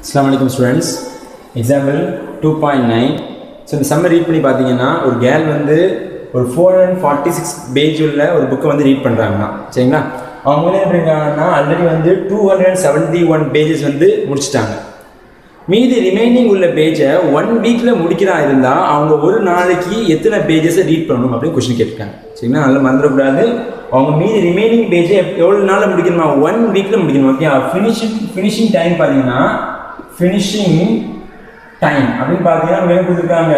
அஸ்லாம் வலைக்கம் students example two point nine so இந்த சம்மர் ரீட் பண்ணி பார்த்தீங்கன்னா ஒரு கேர்ள் வந்து ஒரு four hundred forty six page உள்ள ஒரு புக்கை வந்து ரீட் பண்ணுறாங்கன்னா சரிங்களா அவங்க வந்து என்ன பண்ணிருக்காங்கன்னா ஆல்ரெடி வந்து two hundred seventy one pages வந்து முடிச்சிட்டாங்க மீதி ரிமைனிங் உள்ள பேஜை ஒன் வீக்கில் முடிக்கிறா இருந்தால் அவங்க ஒரு நாளைக்கு எத்தனை பேஜஸை ரீட் பண்ணணும் அப்படின்னு கொஸ்டின் கேட்டிருக்காங்க சரிங்களா நல்லா மறந்துடக்கூடாது அவங்க மீதி ரிமைனிங் பேஜை எவ்வளோ நாளில் முடிக்கணுமா ஒன் வீக்கில் முடிக்கணும் ஓகே ஃபினிஷிங் ஃபினிஷிங் டைம் பார்த்தீங்கன்னா ஃபினிஷிங் டைம் அப்படின்னு பார்த்தீங்கன்னா அவங்க என்ன கொடுத்துருக்காங்க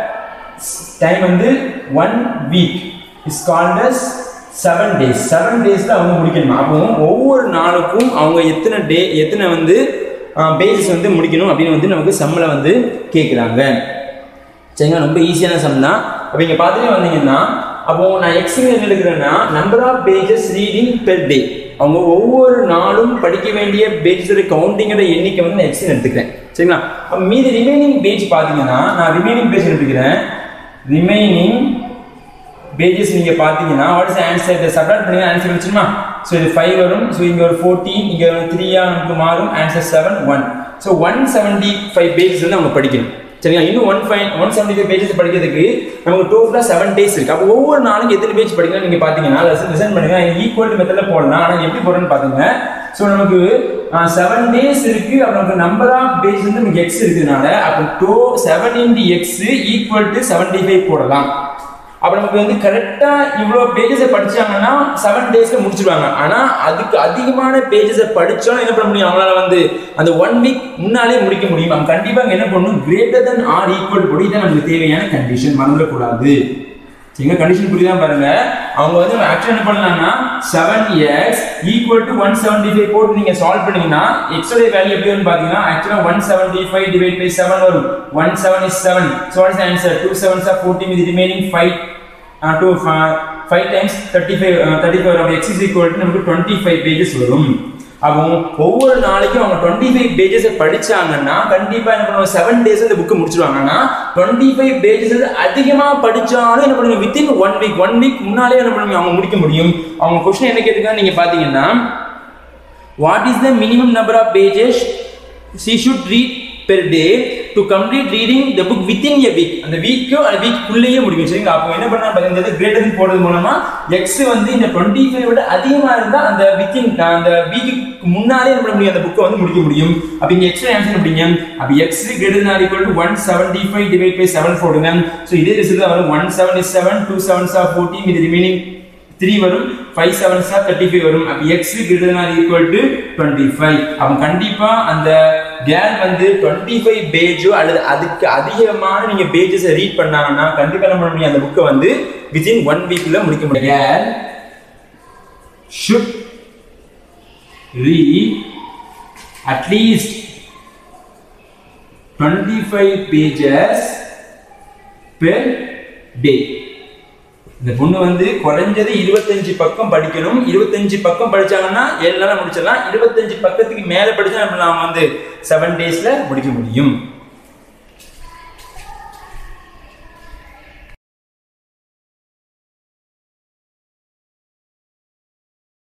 டைம் வந்து one week is called as seven days seven டேஸில் அவங்க முடிக்கணும் அப்போ ஒவ்வொரு நாளுக்கும் அவங்க எத்தனை டே எத்தனை வந்து பேஜஸ் வந்து முடிக்கணும் அப்படின்னு வந்து நமக்கு சம்மளை வந்து கேட்குறாங்க சரிங்களா ரொம்ப ஈஸியான சம் தான் அப்போ இங்கே பார்த்துட்டு வந்தீங்கன்னா அப்போ நான் எக்ஸிங் என்ன எடுக்கிறேன்னா number of pages reading per day அவங்க ஒவ்வொரு நாளும் படிக்க வேண்டிய பேஜஸோட கவுண்டிங்கோட எண்ணிக்கை வந்து நான் எக்ஸிங் எடுத்துக்கிறேன் சரிங்களா அப்போ மீதி ரிமைனிங் பேஜ் பார்த்தீங்கன்னா நான் ரிமைனிங் பேஜ் எடுத்துக்கிறேன் ரிமைனிங் பேஜஸ் நீங்க பாத்தீங்கன்னா வாட் இஸ் ஆன்சர் இதை சப்ராக்ட் பண்ணி ஆன்சர் வச்சுமா ஸோ இது ஃபைவ் வரும் ஸோ இங்க ஒரு ஃபோர்டீன் இங்க ஒரு த்ரீயா நமக்கு மாறும் answer seven one so one seventy five pages வந்து அவங்க படிக்கணும் சரிங்களா இன்னும் one five one seventy five pages படிக்கிறதுக்கு நமக்கு டோட்டலாக செவன் டேஸ் இருக்கு அப்போ ஒவ்வொரு நாளும் எத்தனை பேஜ் படிக்கலாம் நீங்க பாத்தீங்கன்னா லிசன் பண்ணுங்க ஈக்குவல் மெத்தட்ல போடலாம் ஆனால் எப்படி போடுறேன்னு பாத்துங்க ஸோ நமக்கு செவன் டேஸ் இருக்கு அப்போ நமக்கு நம்பர் ஆஃப் பேஜ் வந்து நமக்கு எக்ஸ் இருக்கிறதுனால அப்போ டோ seven into X equal to seventy five போடலாம் அப்போ நமக்கு வந்து கரெக்டாக இவ்வளோ பேஜஸை படிச்சாங்கன்னா செவன் டேஸில் முடிச்சிருவாங்க ஆனால் அதுக்கு அதிகமான பேஜஸை படித்தாலும் என்ன பண்ண முடியும் அவங்களால வந்து அந்த ஒன் வீக் முன்னாலே முடிக்க முடியும் அவங்க கண்டிப்பாக என்ன பண்ணணும் கிரேட்டர் தென் ஆர் ஈக்குவல் படி தான் நமக்கு தேவையான கண்டிஷன் மறந்துடக்கூடாது சரிங்க கண்டிஷன் புரியுதா பாருங்க அவங்க வந்து ஆக்சுவலி என்ன பண்ணலாம்னா seven X equal to one seventy five போட்டு நீங்க சால்வ் பண்ணீங்கன்னா எக்ஸோட வேல்யூ எப்படி வரும்னு பாத்தீங்கன்னா ஆக்சுவலா one seventy five divide by seven வரும் one seven is seven so what is answer two sevens are fourteen with remaining five two five times thirty five thirty five வரும் எக்ஸ் இஸ் ஈக்குவல் டு நமக்கு twenty five pages வரும் அப்போ ஒவ்வொரு நாளைக்கும் அவங்க twenty five pages படிச்சாங்கன்னா கண்டிப்பா என்ன பண்ணுவாங்க செவன் டேஸ் இந்த புக்கு முடிச்சிருவாங்கன்னா டுவெண்ட்டி ஃபைவ் பேஜஸ் அதிகமா படிச்சாலும் என்ன பண்ணுவாங்க within one week one week முன்னாலே என்ன பண்ணுவாங்க அவங்க முடிக்க முடியும் அவங்க கொஸ்டின் என்ன கேட்டுக்காங்க நீங்க பாத்தீங்கன்னா what is the minimum number of pages she should read per day to complete reading the book within a week அந்த வீக்கோ அந்த வீக்குள்ளேயே முடிக்கும் சரிங்களா அப்போ என்ன பண்ணா பார்த்தீங்கன்னா கிரேட்டர் போடுறது மூலமா எக்ஸ் வந்து இந்த டுவெண்ட்டி ஃபைவ் விட அதிகமா இருந்தா அந்த வித்தின் அந்த வீக்கு முன்னாலே என்ன பண்ண முடியும் அந்த புக்கை வந்து முடிக்க முடியும் அப்ப இங்க எக்ஸ் ஆன்சர் அப்படிங்க அப்ப X greater or equal to one seventy five divide by seven போடுங்க ஸோ இதே ரிசல்ட் வரும் one seven is seven two seven சார் ஃபோர்டீன் இது ரிமைனிங் த்ரீ வரும் ஃபைவ் செவன் சார் தேர்ட்டி ஃபைவ் வரும் அப்போ X greater or equal to twenty five அப்போ கண்டிப்பா அந்த கேர் வந்து டுவெண்ட்டி ஃபைவ் பேஜோ அல்லது அதுக்கு அதிகமான நீங்க பேஜஸ் ரீட் பண்ணாங்கன்னா கண்டிப்பா என்ன பண்ண முடியும் அந்த புக்கை வந்து வித்தின் ஒன் வீக்ல முடிக்க முடியும் care should read at least 25 pages per day இந்த பொண்ணு வந்து குறைஞ்சது இருபத்தஞ்சு பக்கம் படிக்கணும் இருபத்தஞ்சு பக்கம் படிச்சாங்கன்னா ஏழு நாள் முடிச்சிடலாம் இருபத்தஞ்சு பக்கத்துக்கு மேல படிச்சா நம்ம வந்து செவன் டேஸ்ல முடிக்க முடியும்